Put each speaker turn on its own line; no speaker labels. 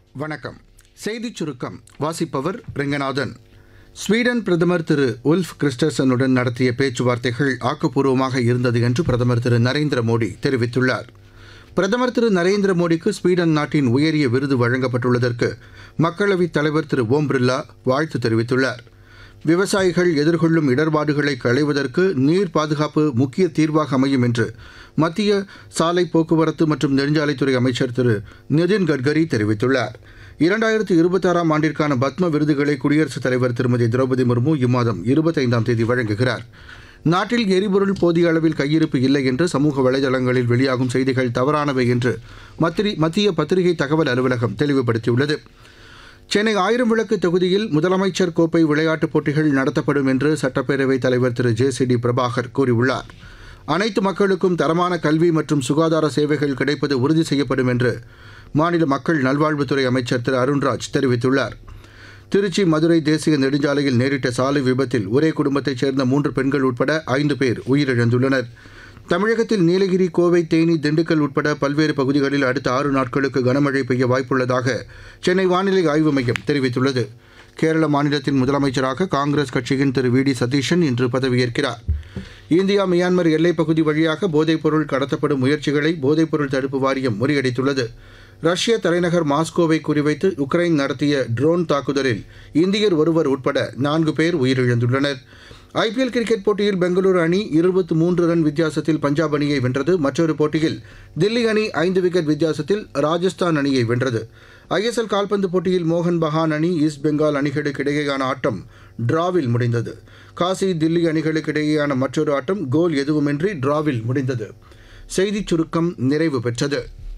வணக்கம் செய்திச் சுருக்கம் வாசிப்பவர் ரெங்கநாதன் ஸ்வீடன் பிரதமர் திரு உல்ஃப் கிறிஸ்டர்சனுடன் நடத்திய பேச்சுவார்த்தைகள் ஆக்கப்பூர்வமாக இருந்தது என்று பிரதமர் திரு நரேந்திர மோடி தெரிவித்துள்ளார் பிரதமர் திரு நரேந்திர மோடிக்கு ஸ்வீடன் நாட்டின் உயரிய விருது வழங்கப்பட்டுள்ளதற்கு மக்களவைத் தலைவர் திரு ஓம் பிர்லா வாழ்த்து தெரிவித்துள்ளார் விவசாயிகள் எதிர்கொள்ளும் இடர்பாடுகளை களைவதற்கு நீர் பாதுகாப்பு முக்கிய தீர்வாக அமையும் என்று மத்திய சாலை போக்குவரத்து மற்றும் நெடுஞ்சாலைத்துறை அமைச்சர் திரு நிதின் கட்கரி தெரிவித்துள்ளார் இரண்டாயிரத்து இருபத்தாறாம் ஆண்டிற்கான பத்ம விருதுகளை குடியரசுத் தலைவர் திருமதி திரௌபதி முர்மு இம்மாதம் இருபத்தைந்தாம் தேதி வழங்குகிறார் நாட்டில் எரிபொருள் போதிய அளவில் கையிருப்பு இல்லை என்று சமூக வலைதளங்களில் வெளியாகும் செய்திகள் தவறானவை என்று மத்திரி மத்திய பத்திரிகை தகவல் அலுவலகம் தெளிவுபடுத்தியுள்ளது சென்னை ஆயிரம் விளக்கு தொகுதியில் முதலமைச்சர் கோப்பை விளையாட்டுப் போட்டிகள் நடத்தப்படும் என்று சட்டப்பேரவைத் தலைவர் திரு ஜே சி டி பிரபாகர் கூறியுள்ளார் அனைத்து மக்களுக்கும் தரமான கல்வி மற்றும் சுகாதார சேவைகள் கிடைப்பது உறுதி செய்யப்படும் என்று மாநில மக்கள் நல்வாழ்வுத்துறை அமைச்சர் திரு அருண்ராஜ் தெரிவித்துள்ளார் திருச்சி மதுரை தேசிய நெடுஞ்சாலையில் நேரிட்ட சாலை விபத்தில் ஒரே குடும்பத்தைச் சேர்ந்த மூன்று பெண்கள் உட்பட ஐந்து பேர் உயிரிழந்துள்ளனர் தமிழகத்தில் நீலகிரி கோவை தேனி திண்டுக்கல் உட்பட பல்வேறு பகுதிகளில் அடுத்த ஆறு நாட்களுக்கு கனமழை பெய்ய வாய்ப்புள்ளதாக சென்னை வானிலை ஆய்வு மையம் தெரிவித்துள்ளது கேரள மாநிலத்தின் முதலமைச்சராக காங்கிரஸ் கட்சியின் திரு வி டி சதீஷன் இன்று பதவியேற்கிறார் இந்தியா மியான்மர் எல்லைப் பகுதி வழியாக போதைப்பொருள் கடத்தப்படும் முயற்சிகளை போதைப்பொருள் தடுப்பு வாரியம் முறியடித்துள்ளது ரஷ்ய தலைநகர் மாஸ்கோவை குறிவைத்து உக்ரைன் நடத்திய ட்ரோன் தாக்குதலில் இந்தியர் ஒருவர் உட்பட நான்கு பேர் உயிரிழந்துள்ளனர் ஐபிஎல் கிரிக்கெட் போட்டியில் பெங்களூரு அணி இருபத்தி மூன்று ரன் வித்தியாசத்தில் பஞ்சாப் அணியை வென்றது மற்றொரு போட்டியில் தில்லி அணி ஐந்து விக்கெட் வித்தியாசத்தில் ராஜஸ்தான் அணியை வென்றது ஐஎஸ்எல் கால்பந்து போட்டியில் மோகன் பகான் அணி ஈஸ்ட் பெங்கால் அணிகளுக்கு இடையேயான ஆட்டம் டிராவில் முடிந்தது காசி தில்லி அணிகளுக்கு இடையேயான மற்றொரு ஆட்டம் கோல் எதுவுமின்றி டிராவில் முடிந்தது செய்திச் சுருக்கம் நிறைவு பெற்றது